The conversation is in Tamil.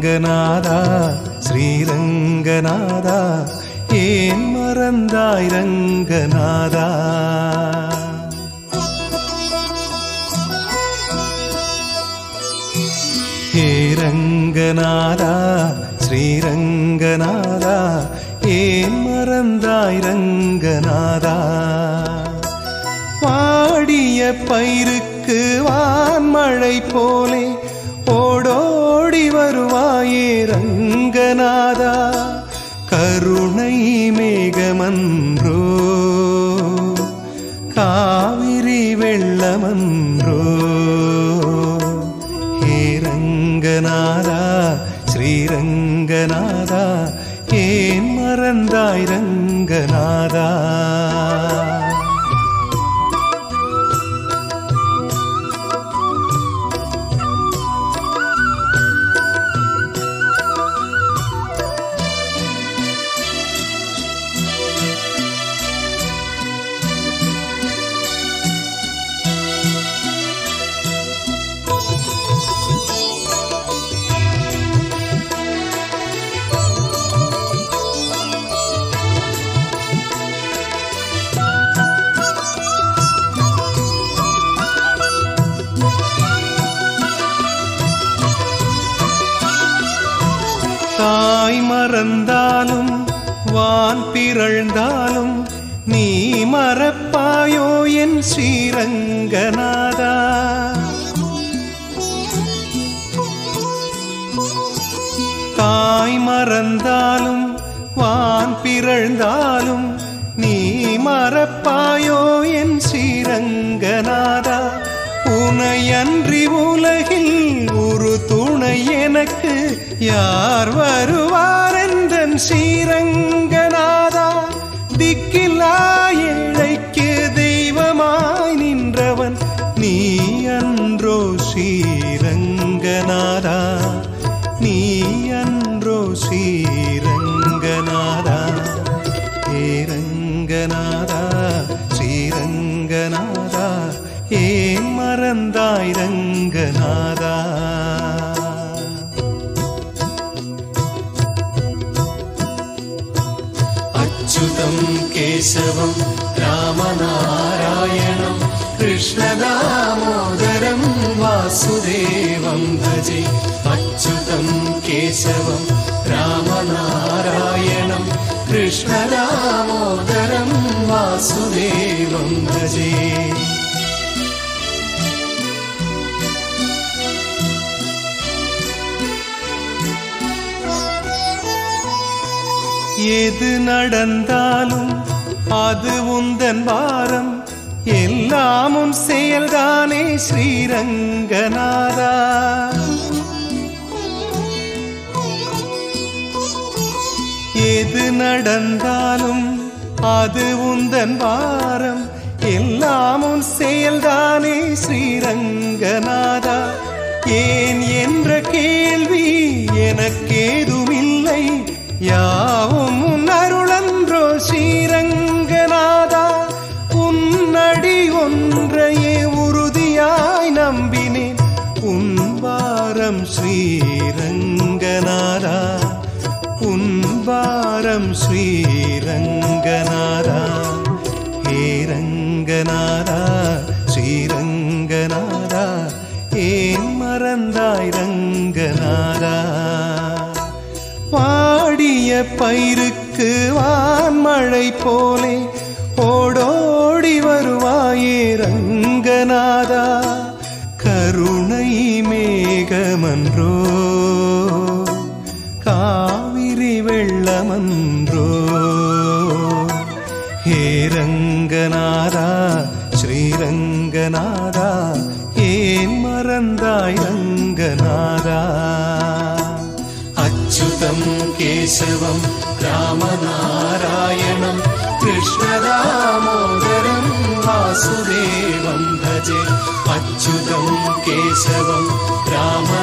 ரங்கநாதா ஸ்ரீரங்கநாதா ஏன் மறந்தாய் ரங்கநாதா ஹே ரங்கநாதா ஸ்ரீரங்கநாதா ஏன் மறந்தாய் ரங்கநாதா வாடிய பயிருக்கு வான்மழை போலே ஓடோடி வருவாயே ரங்கநாதா கருணை மேகமன்றோ காவிரி வெள்ளமன்றோ ஹே ரங்கநாதா ஸ்ரீரங்கநாதா ஏன் மறந்தாய் ரங்கநாதா தாய் மறந்தாலும் வான் பிறழ்ந்தாலும் நீ மறப்பாயோ என் ஸ்ரீரங்கநாதா தாய் மறந்தாலும் வான் பிறழ்ந்தாலும் நீ மறப்பாயோ என் ஸ்ரீரங்கநாதா உனையன்றி உலகில் ஒரு துணை எனக்கு யார் வருவார் என்றன் ஸ்ரீரங்கநாதா திக்கில்லா ஏழைக்கு தெய்வமாய் நின்றவன் நீ அன்றோ ஸ்ரீரங்கநாதா நீ அன்றோ ஸ்ரீரங்கநாதா ஹே ரங்கநாதா ஸ்ரீரங்கநாதா ஏன் மறந்தாய் ரங்கநாதா अच्युतं केशवं रामनारायणं कृष्णदामोदरं वासुदेवं भजे अच्युतं केशवं रामनारायणं कृष्णदामोदरं वासुदेवं भजे எது நடந்தாலும் அது உந்தன் வாரம் எல்லாமும் செயல்தானே ஸ்ரீரங்கநாதா எது நடந்தாலும் அது உந்தன் வாரம் எல்லாமும் செயல்தானே ஸ்ரீரங்கநாதா ஏன் என்ற கேள்வி எனக்கேதுமில்லை யாவும் உன் அருளன்றோ ஸ்ரீரங்கநாதா உன்னடி ஒன்றையே உறுதியாய் நம்பினேன் உன் வாரம் ஸ்ரீரங்கநாதா உன் வாரம் ஸ்ரீரங்கநாதா ஹே ரங்கநாதா ஸ்ரீரங்கநாதா ஏன் மறந்தாய் ரங்கநாதா வாடிய பயிருக்கு வான்மழை போலே ஓடோடி வருவாயே ரங்கநாதா கருணை மேகமன்றோ காவிரி வெள்ளமன்றோ ஹே ரங்கநாதா ஸ்ரீரங்கநாதா ஏன் மறந்தாய் ரங்கநாதா अच्युतं केशवं रामनारायणं कृष्णदामोदरं वासुदेवं भजे अच्युतं केशवं राम